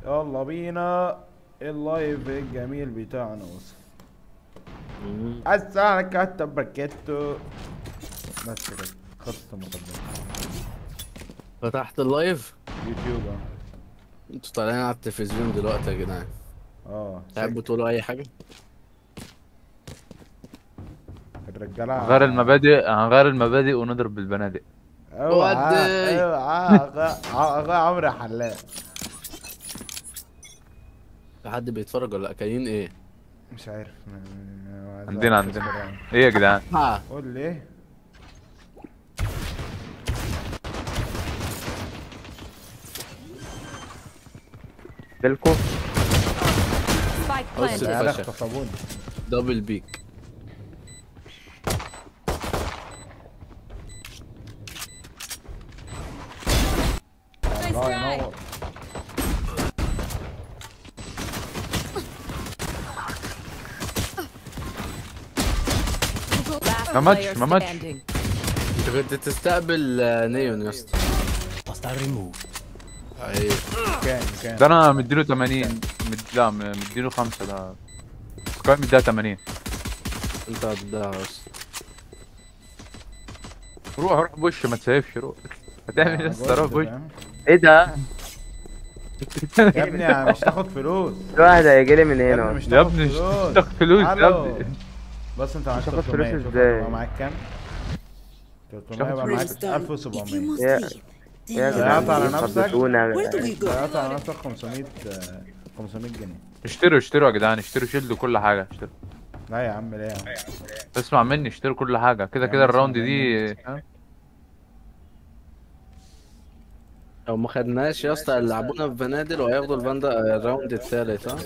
يلا بينا اللايف الجميل بتاعنا وصل السلام عليكم ورحمة الله وبركاته بس كده خلصت المقدمة فتحت اللايف يوتيوب انتوا طالعين على التلفزيون دلوقتي يا جدعان اه تحبوا تقولوا اي حاجه الرجالة غير المبادئ هنغير المبادئ ونضرب بالبنادق اوعى ودي. اوعى أغا- اغا عمرو حلاق في حد بيتفرج ولا لا كاين ايه مش عارف م- م- عندنا عندنا ايه يا جدعان ها قول لي ايه بالكم Spike بص planted. العيال فشخ. اغتصبوني دبل بيك الله ينور Last ما ماتش، player ما ماتش. standing. انت كنت تستقبل آه، نيون يا اسطى ايوه كان كان ده انا مديله 80 مد... لا م- مديله 5 ده سكاي مديها 80 انت هتديها بس روح روح بوش ما تسيفش روح هتعمل ايه لسه روح بوش فاهم؟ ايه ده؟ يا ابني مش تاخد فلوس في واحد هيجي لي من يا هنا ابني مش يا تاخد ابني مش فلوس تاخد فلوس يا الو. ابني بص انت معاك تاخد فلوس 300 شوف ازاي؟ هتبقى معاك كام 300 يبقى معاك Praise done. If you 1700 must يا- leave, then يا leave. ضيعت على جدعان نفسك؟ خبطونا Where do we go? ضيعت على نفسك 500 آه، 500 جنيه اشتروا اشتروا يا جدعان اشتروا شيلدوا كل حاجه اشتروا لا يا عم ليه يا عم اسمع مني اشتروا كل حاجه كده يا كده عم الراوند اسمع دي مني. ها؟ لو ما خدناش يا اسطى يلعبونا في بنادل وهياخدوا الفاندا الراوند التالت ها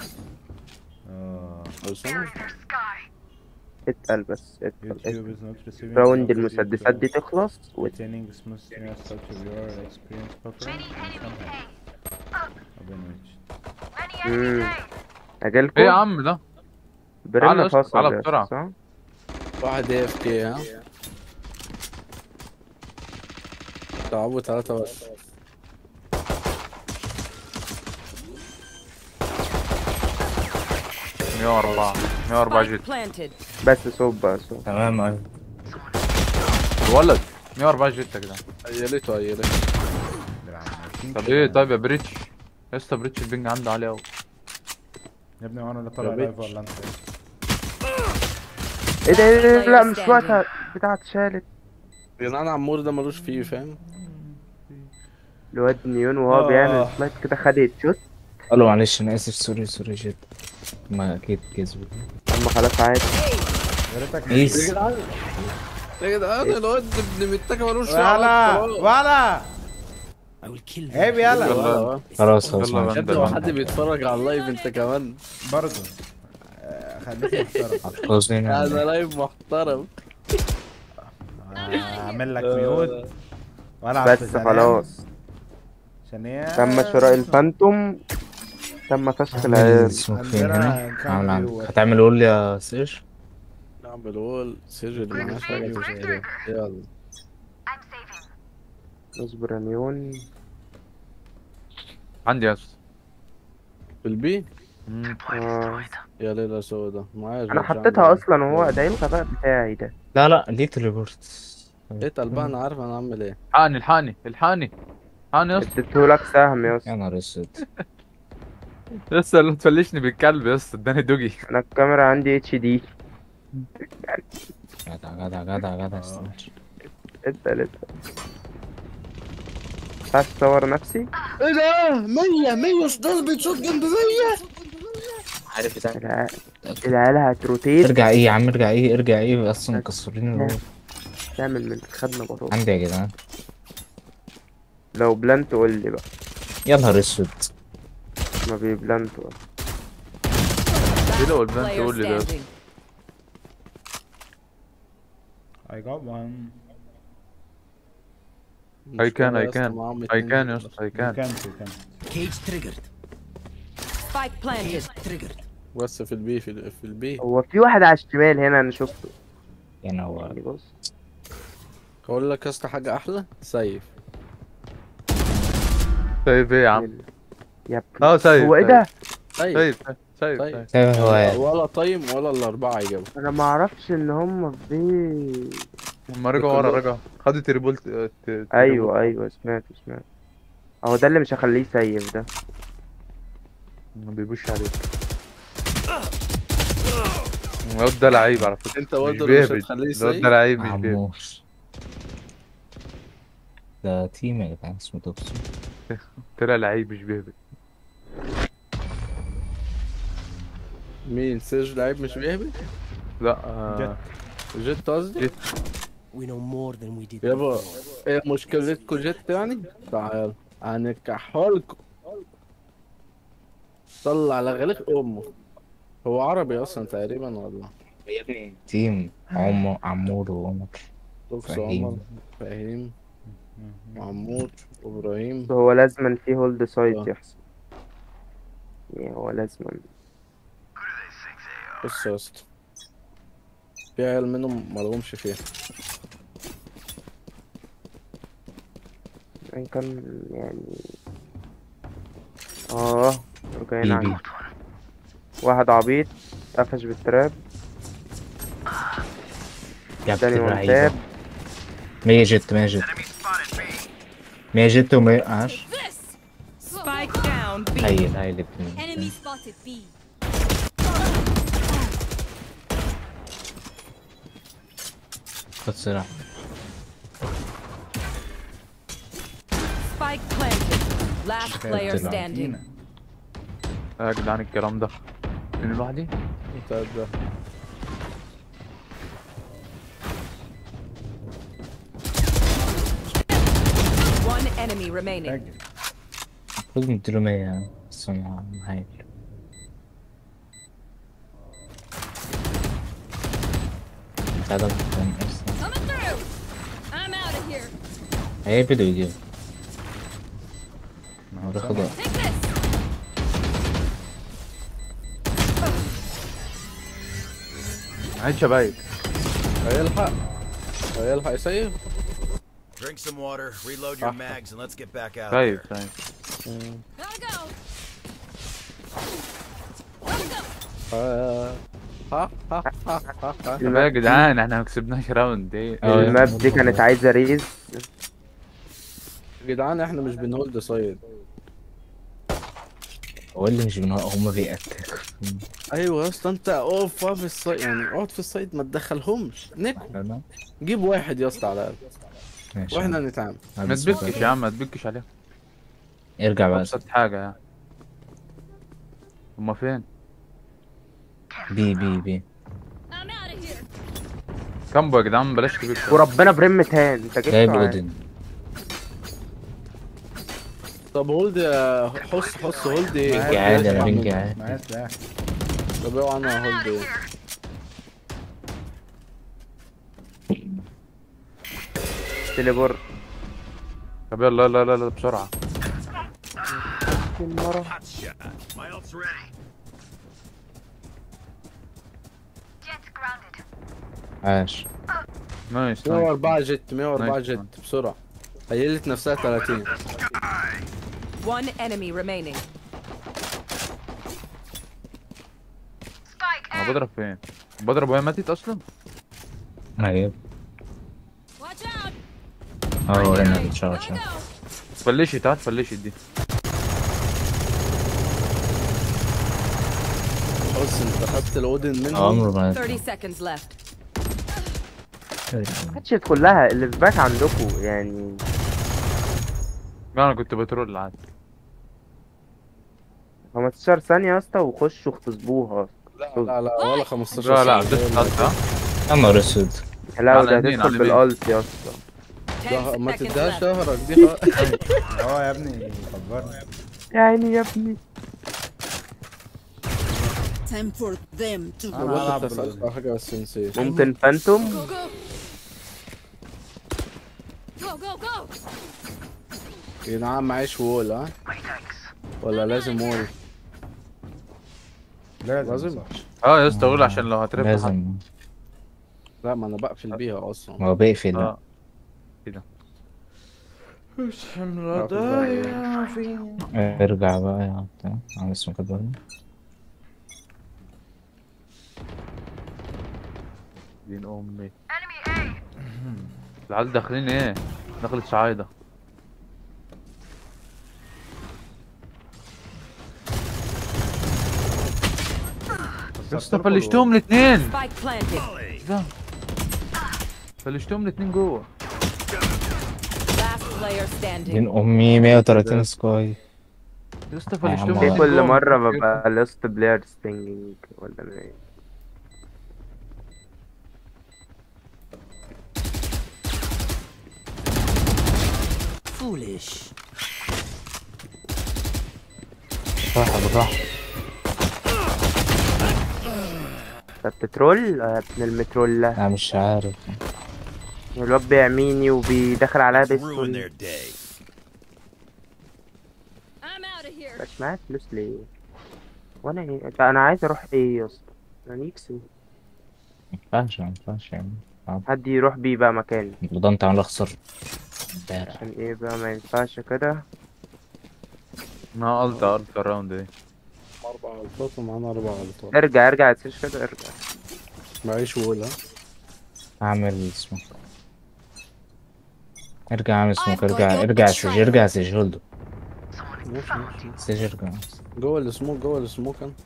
اه خلصنا اتقل بس اتقل اتقل. يوتيوب is not receiving راوند some المسدسات دي videos. تخلص وت... Retaining smoothness such of your experience buffer and somehow. Open which. مم. اجيلكم ايه يا عم ده برن تعالى اسكت، فصل تعالى يا بسرعة. صح؟ واحد اي اف كي ها لعبوا ثلاثة بس 104 104 Spike جيت planted. بس صوب بقى صوب تمام ايوه ولد 104 جيت يا جدعان ايلته ايلته طب ايه طيب يا بريتش يا اسطى بريتش البنج عنده عالي قوي يا ابني وانا اللي طالع يا لايف بيتش. ولا انت ايه ده ايه ده Player لا مش standing. وقتها بتاعت شالت يا جدعان عمور ده ملوش فيه فاهم الواد نيون وهو آه. بيعمل سلايد كده خد هيد شوت الو معلش انا اسف سوري سوري جد ما اكيد كسبوا اما خلاص عادي يا ريتك ايس يا جدعان الواد ابن متاكا ملوش فيه ولا علاقة. ولا عيب يلا يلا خلاص خلاص يلا معلش. يا ابني هو حد بيتفرج على اللايف انت كمان برضه آه، خليك محترم خلاص هنا هذا لايف محترم آه، اعمل لك ميوت والعب بس في سلام. خلاص عشان ايه تم شراء الفانتوم تم فشخ العيال اسمك فين عندنا هنا كام عامل عندك فيو؟ هتعمل قول يا سير نعمل وول سجل معاه حاجة تشتري يلا اصبر يا نيون عندي يا اسطى في البي مم. آه. يا ليلة سودا معايا انا جورج حطيتها عامل اصلا وهو ده الغباء بتاعي ده لا لا ليه تليبورت ايه اتقل بقى انا عارف انا اعمل ايه الحقني الحقني الحقني الحقني يا اسطى اديتهولك سهم يا اسطى يا نهار اسود يا اسطى اللي تفلشني بالكلب يا اسطى اداني دوجي انا الكاميرا عندي اتش دي جدع جدع جدع جدع استنى. انت لسه عايز تصور نفسي ايه ده 100 100 ضربة شوت جنب 100 عارف بتاع الع- العيال هتروتيت ارجع ايه يا عم ارجع ايه ارجع ايه اصلا مكسرين الوضع. تعمل من خدنا بطاطا عندي يا جدعان لو بلانت قول لي بقى يا نهار اسود ما بيبلانتوا ايه لو البنت Player تقول لي ده standing. I got one I can, I يا اسطى can. معاهم اي اتنين. كان يا اسطى اي you كان can't you can't Cage triggered. Spike planted. Triggered. بس في البي في, ال- في البي هو في واحد على الشمال هنا انا شفته يعني هو يعني بص اقول لك يا اسطى حاجة احلى سيف طيب ايه يا عم يا ابني اه سايب هو ايه ده طيب سايب سايب طيب. سايب سايب هو ولا طيم ولا الاربعه يجيبوا انا ما اعرفش ان هم في بي هما رجعوا ورا رجعوا خدوا تريبول ت- ت- تريبول. ايوه ايوه سمعت سمعت اهو ده اللي مش هخليه يسيف ده ما بيبوش عليه الواد ده لعيب على فكرة انت مش برضه اللي مش بيهبد. هتخليه الواد يسيب ده لعيب مش بيهبد عمور ده تيم يا جدعان اسمه توكسو طلع لعيب مش بيهبد مين سيرج لعيب مش بيهبط لا آه جيت قصدي جيت. We know more than we did يابا before. ايه مشكلتكم جيت يعني تعال هنكحولكم طلع على غليق امه هو عربي اصلا تقريبا ولا يا ابني تيم عمر عمور وعمر لوكس فهيم. عمر فهيم عمور ابراهيم هو لازما في هولد آه. سايت يحصل يعني هو لازما بص يا اسطى في عيال منهم ملهمش فيها ان كان يعني اه رجعنا بي عن بي واحد عبيط قفش بالتراب جاب تاني اللعيبة منتاب مية جت مية جت مية جت ومية عاش Spike down B. هايل هايل Enemy الاتنين spotted B. خد سلاح Spike planted. Last player طلع. standing. يا جدعان الكلام ده من لوحدي انت ده One enemy remaining. المفروض نديله مية بس هو هايل هذا كان أصلا Coming through. I'm out of here. هيبدأ يجيب هو بياخد وقت. Take this. عيد شبايك هيلحق هيلحق يسيب Drink some water, reload your mags, and let's get back out سايب there. سايب Gotta go. Gotta go. ها ها ها ها ها ها طب يا جدعان احنا ما كسبناش راوند ايه اه يا الماب عم. دي كانت عايزة ريز يا جدعان احنا مش بنهولد سايد هو اللي مش بنوع هما بيأتاكوا ايوه يا اسطى انت اقف في السايد يعني اقعد في السايد ما تدخلهمش نكو فاهم؟ جيب واحد يا اسطى على الاقل ماشي واحنا نتعامل هذا ما السؤال. تبكش يا عم ما تبكش عليهم ارجع بقى ابسط حاجة يعني هما فين؟ بي بي بي I'm out of here. كامبو يا جدعان بلاش تبكوا وربنا برمة هان انت جبت جايب معاه. اودن طب هولد يا حس حس هولد ايه رينج عادي انا اسمع رينج مني. عادي معايا سلاح طب اوعى انا هولد ايه تليبورت طب يلا يلا يلا يلا بسرعة المرة My ult's ready. عاش نايس نايس 104 جت 104 نايس. جت بسرعة هيلت نفسها 30 One enemy remaining. انا بضرب فين؟ بضرب وهي ماتت اصلا؟ ايوه Watch out. اه هنا بتشاور Gotta شاور go. فلشت تعال فلشت دي بص انت خدت الاودن منهم عمره ما 30 seconds left. محدش يدخل لها اللي في باك عندكم يعني لا انا كنت بترول عادي 15 ثانية يا اسطى وخشوا اغتصبوها لا لا لا ولا 15 لا لا ثانية. ده ها يا نهار اسود لا على ده مين؟ هتدخل على مين؟ بالالت يا اسطى 10 ده- ما seconds تديهاش left. ظهرك دي خ- اه يا ابني كبرني يا عيني يا ابني Time for them to انا والله هلعب كنت اسالك بال- على حاجه بس نسيت ممكن فانتوم Go, go. Go, go, go. يا جدعان معيش وول ها ولا لازم وول لازم لازم صح. اه يا اسطى قول عشان لو هتربح حد. لازم لا ما انا بقفل بيها اصلا هو بيقفل اه حمرا ضايع فين ارجع بقى يا بتاع عامل اسمه كده برضه. دين امي العيال داخلين ايه دخلت صعايدة يا اسطى فلشتهم الاثنين Spike planted. ده فلشتهم الاثنين جوه Last player standing. دين امي 130 سكاي يا اسطى يا فلشتهم عم في الاتنين كل جوه. مرة ببقى لست بلاير ستينجينج ولا أنا ايه Foolish. بالراحة بالراحة طب بترول يا ابن المترولة انا مش عارف الواد بيعميني وبيدخل عليا Ruin بيستون their day. I'm out of here. مش معايا فلوس ليه وانا ايه ده انا عايز اروح ايه يا اسطى انا نفسي ما ينفعش ما ينفعش يعني حد يروح بيه بقى مكاني ده انت عامل اخسر امبارح عشان ايه بقى ما ينفعش كده انا قلت قلت الراوند دي اربع غلطات ومعانا اربع غلطات ارجع ارجع تسيرش كده ارجع معيش وقول ها اعمل اسمه ارجع اعمل اسمه ارجع ارجع سيج ارجع سيج هولدو ماشي ماشي سيج ارجع جوه السموك جوه السموك انا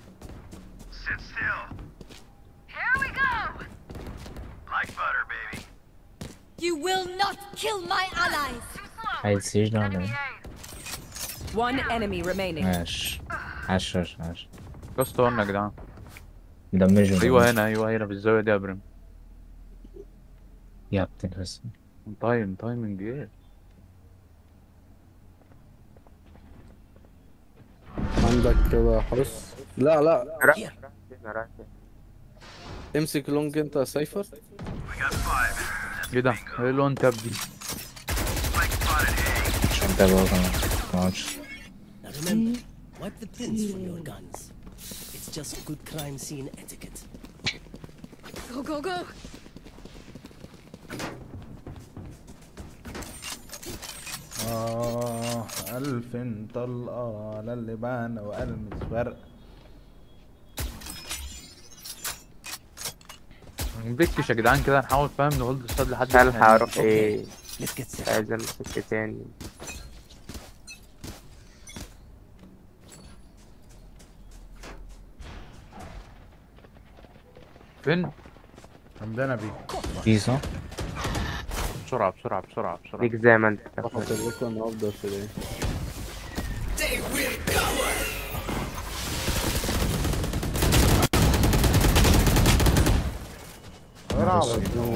You will not kill my allies. عايز سيج ده ولا ايه؟ One enemy remaining. ماشي عاش عاش عاش يا اسطى قلنا يا جدعان دمجوا ايوه هنا ايوه هنا في الزاوية دي يا بريم يا بتنرس تايم تايمنج ايه عندك كده حرس لا لا راح راح فين راح فين امسك لونج انت يا سايفر ايه ده ايه اللون تاب دي عشان ده بقى ما تقعدش Now remember, wipe the pins from your guns. It's just good crime scene etiquette. Go, go, go. آه ألف طلقة على اللي بانا وألمس فرق مبكش يا جدعان كده نحاول فاهم نهولد الصاد لحد هلحق ما اروح ايه Let's get set. عايز امسك تاني فين عندنا بي بيزا بسرعة بسرعة بسرعة بسرعة ليك زي ما انت احط الليكو انا افضل في الايه العب